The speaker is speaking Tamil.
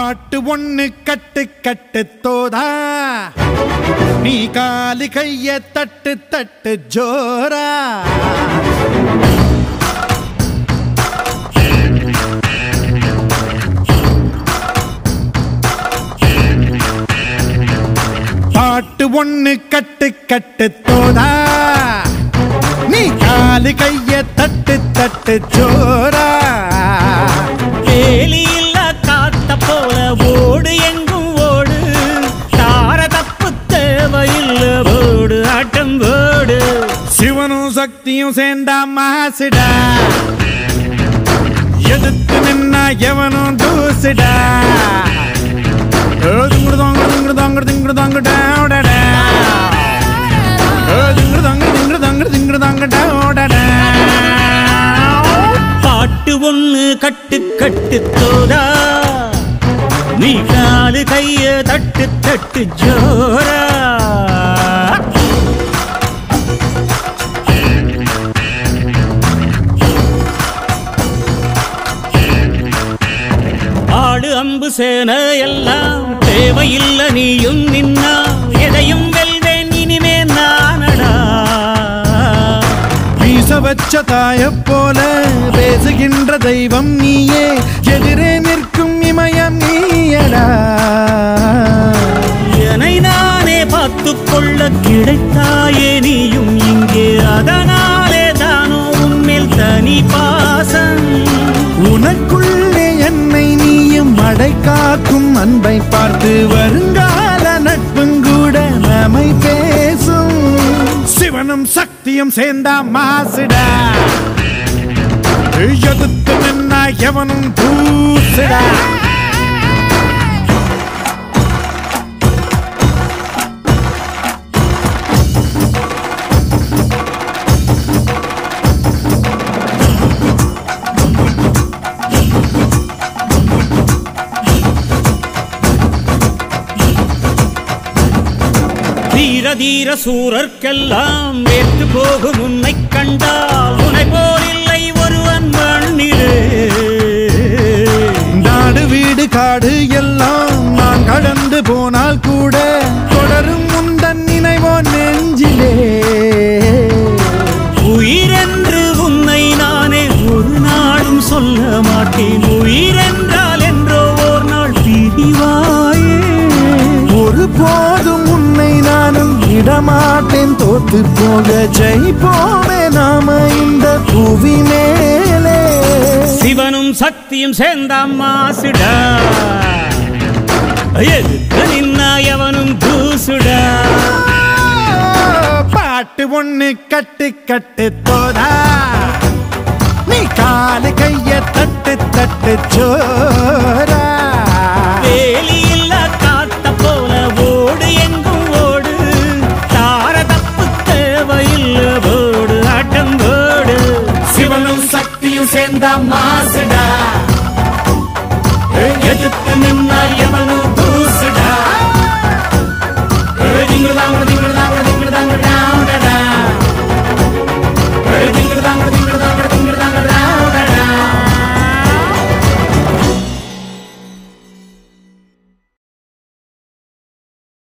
பாட்டு ஒண்ணு கட்டு கட்டு தோதா நீ காலு கைய தட்டு தட்டு ஜோரா பாட்டு ஒண்ணு கட்டு கட்டு தோதா நீ காலு கைய தட்டு தட்டு ஜோரா வேலி இல்ல காத்த போல ஓடு எங்கும் ஓடு தார தப்பு தேவையில்ல ஓடு ஆட்டம் ஓடு சிவனும் சக்தியும் சேர்ந்தா மாசுடா எதிர்த்து நின்னா எவனும் தூசுடா திங்குடு தாங்க திங்குடு தாங்க திங்குடு தாங்க டேடா திங்குடு தாங்க திங்குடு தாங்க திங்குடு தாங்க டேடா பாட்டு ஒண்ணு கட்டு கட்டு தோதா நீ காலு கைய தட்டு தட்டு ஜோரா ஆடு அம்பு சேன எல்லாம் தேவையில்ல நீயும் நின்னா எதையும் வெல்வேன் இனிமே நானடா வீச வச்ச தாய போல பேசுகின்ற தெய்வம் நீயே எதிரே நிற்கும் இமயம் நீயடா என்னை நானே பார்த்துக் கொள்ள கிடைத்தாயே நீயும் இங்கே அதனாலே தானோ உன்மேல் தனி பாசம் உனக்குள்ளே என்னை நீயும் மடை காக்கும் அன்பை பார்த்து வருங்கால நட்பும் கூட நம்மை பேசும் சிவனும் சக்தியும் சேர்ந்தா மாசுடா எதிர்த்து நின்னா எவனும் தூசுடா தீர தீர சூரர்க்கெல்லாம் வேற்று போகும் உன்னை கண்டால் உனை போல் இல்லை ஒருவன் மண்ணிலே நாடு வீடு காடு எல்லாம் நான் கடந்து போனால் கூட தொடரும் முந்தன் நினைவோ நெஞ்சிலே உயிரென்று உன்னை நானே ஒரு நாளும் சொல்ல மாட்டேன் உயிரென்றால் என்றோ ஓர் நாள் பிரிவாயே ஒரு போதும் உன்னை நானும் விடமாட்டேன் தோத்து போக ஜெயிப்போமே நாம இந்த புவி மேலே சிவனும் சக்தியும் சேர்ந்தாம் மாசுடா எதுக்கு நின்னா எவனும் தூசுடா பாட்டு ஒண்ணு கட்டு கட்டு தோதா நீ காலு கைய தட்டு தட்டு சோரா